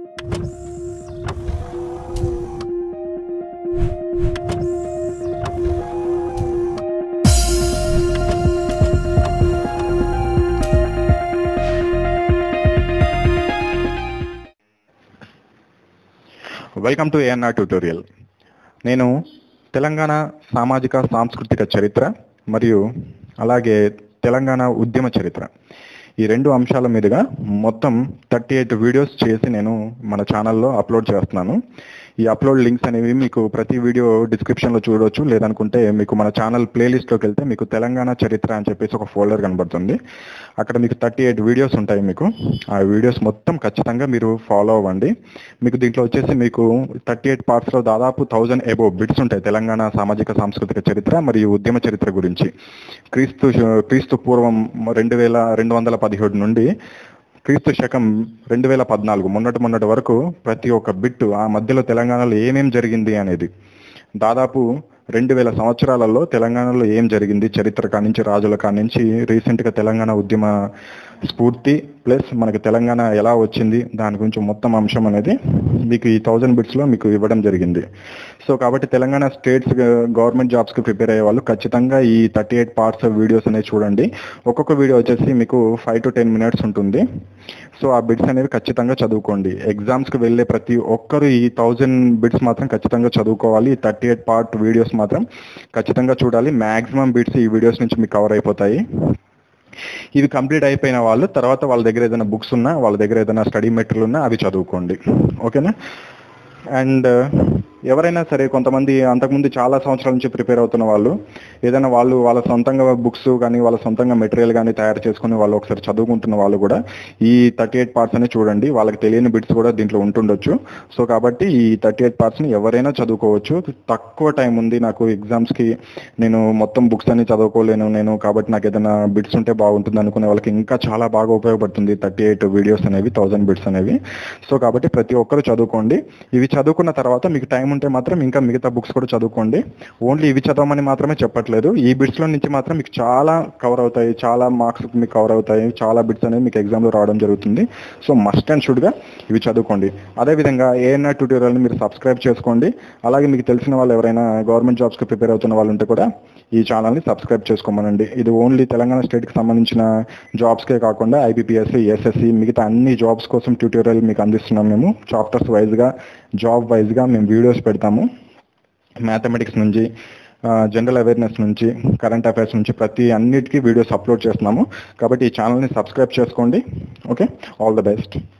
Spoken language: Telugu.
వెల్కమ్ టు ఏఎన్ఆర్ ట్యూటోరియల్ నేను తెలంగాణ సామాజిక సాంస్కృతిక చరిత్ర మరియు అలాగే తెలంగాణ ఉద్యమ చరిత్ర ఈ రెండు అంశాల మీదుగా మొత్తం థర్టీ ఎయిట్ వీడియోస్ చేసి నేను మన ఛానల్లో అప్లోడ్ చేస్తున్నాను ఈ అప్లోడ్ లింక్స్ అనేవి మీకు ప్రతి వీడియో డిస్క్రిప్షన్లో చూడవచ్చు లేదనుకుంటే మీకు మన ఛానల్ ప్లేలిస్ట్లోకి వెళ్తే మీకు తెలంగాణ చరిత్ర అని చెప్పేసి ఒక ఫోల్డర్ కనబడుతుంది అక్కడ మీకు థర్టీ ఎయిట్ వీడియోస్ ఉంటాయి మీకు ఆ వీడియోస్ మొత్తం ఖచ్చితంగా మీరు ఫాలో అవ్వండి మీకు దీంట్లో వచ్చేసి మీకు థర్టీ ఎయిట్ పార్ట్స్లో దాదాపు థౌజండ్ ఎబో బిట్స్ ఉంటాయి తెలంగాణ సామాజిక సాంస్కృతిక చరిత్ర మరియు ఉద్యమ చరిత్ర గురించి క్రీస్తు క్రీస్తు పూర్వం రెండు వేల రెండు వందల పదిహేడు నుండి క్రీస్తు శకం రెండు వేల పద్నాలుగు మొన్నటి మొన్నటి వరకు ప్రతి ఒక్క బిట్టు ఆ మధ్యలో తెలంగాణలో ఏమేం జరిగింది అనేది దాదాపు రెండు వేల సంవత్సరాలలో తెలంగాణలో ఏం జరిగింది చరిత్ర కానించి రాజుల కానించి రీసెంట్గా తెలంగాణ ఉద్యమ స్ఫూర్తి ప్లస్ మనకి తెలంగాణ ఎలా వచ్చింది దాని గురించి మొత్తం అంశం అనేది మీకు ఈ థౌజండ్ బిట్స్లో మీకు ఇవ్వడం జరిగింది సో కాబట్టి తెలంగాణ స్టేట్స్ గవర్నమెంట్ జాబ్స్కి ప్రిపేర్ అయ్యే వాళ్ళు ఖచ్చితంగా ఈ థర్టీ ఎయిట్ పార్ట్స్ వీడియోస్ అనేవి చూడండి ఒక్కొక్క వీడియో వచ్చేసి మీకు ఫైవ్ టు టెన్ మినిట్స్ ఉంటుంది సో ఆ బిట్స్ అనేవి ఖచ్చితంగా చదువుకోండి ఎగ్జామ్స్కి వెళ్ళే ప్రతి ఒక్కరు ఈ థౌజండ్ బిట్స్ మాత్రం ఖచ్చితంగా చదువుకోవాలి ఈ థర్టీ ఎయిట్ పార్ట్ వీడియోస్ మాత్రం ఖచ్చితంగా చూడాలి మ్యాక్సిమం బిట్స్ ఈ వీడియోస్ నుంచి మీకు కవర్ అయిపోతాయి ఇవి కంప్లీట్ అయిపోయిన వాళ్ళు తర్వాత వాళ్ళ దగ్గర ఏదైనా బుక్స్ ఉన్నా వాళ్ళ దగ్గర ఏదైనా స్టడీ మెటీరియల్ ఉన్నా అవి చదువుకోండి ఓకేనా అండ్ ఎవరైనా సరే కొంతమంది అంతకుముందు చాలా సంవత్సరాల నుంచి ప్రిపేర్ అవుతున్న వాళ్ళు ఏదైనా వాళ్ళు వాళ్ళ సొంతంగా బుక్స్ కానీ వాళ్ళ సొంతంగా మెటీరియల్ కానీ తయారు చేసుకుని వాళ్ళు ఒకసారి చదువుకుంటున్న వాళ్ళు కూడా ఈ థర్టీ ఎయిట్ పార్ట్స్ అని చూడండి వాళ్ళకి తెలియని బిట్స్ కూడా దీంట్లో ఉంటుండొచ్చు సో కాబట్టి ఈ థర్టీ ఎయిట్ పార్ట్స్ని ఎవరైనా చదువుకోవచ్చు తక్కువ టైం ఉంది నాకు ఎగ్జామ్స్కి నేను మొత్తం బుక్స్ అన్ని చదువుకోలేను నేను కాబట్టి నాకు ఏదైనా బిట్స్ ఉంటే బాగుంటుంది అనుకునే వాళ్ళకి ఇంకా చాలా బాగా ఉపయోగపడుతుంది థర్టీ ఎయిట్ వీడియోస్ అనేవి థౌజండ్ బిట్స్ అనేవి సో కాబట్టి ప్రతి ఒక్కరు చదువుకోండి ఇవి చదువుకున్న తర్వాత మీకు టైం ఉంటే మాత్రం ఇంకా మిగతా బుక్స్ కూడా చదువుకోండి ఓన్లీ ఇవి చదవమని మాత్రమే చెప్పట్లేదు ఈ బిట్స్లో నుంచి మాత్రం మీకు చాలా కవర్ అవుతాయి చాలా మార్క్స్ మీకు కవర్ అవుతాయి చాలా బిట్స్ అనేవి మీకు ఎగ్జామ్లో రావడం జరుగుతుంది సో మస్ట్ అండ్ షుడ్గా ఇవి చదువుకోండి అదేవిధంగా ఏఎన్ఆర్ ట్యూటోరియల్ని మీరు సబ్స్క్రైబ్ చేసుకోండి అలాగే మీకు తెలిసిన వాళ్ళు ఎవరైనా గవర్నమెంట్ జాబ్స్కి ప్రిపేర్ అవుతున్న వాళ్ళు ఉంటే కూడా ఈ ఛానల్ని సబ్స్క్రైబ్ చేసుకోమనండి ఇది ఓన్లీ తెలంగాణ స్టేట్కి సంబంధించిన జాబ్స్కే కాకుండా ఐబీపీఎస్సీ ఎస్ఎస్సి మిగతా అన్ని జాబ్స్ కోసం ట్యూటోరియల్ మీకు అందిస్తున్నాం మేము చాప్టర్స్ వైజ్గా జాబ్ వైజ్గా మేము వీడియోస్ పెడతాము మ్యాథమెటిక్స్ నుంచి జనరల్ అవేర్నెస్ నుంచి కరెంట్ అఫైర్స్ నుంచి ప్రతి అన్నిటికీ వీడియోస్ అప్లోడ్ చేస్తున్నాము కాబట్టి ఈ ఛానల్ని సబ్స్క్రైబ్ చేసుకోండి ఓకే ఆల్ ద బెస్ట్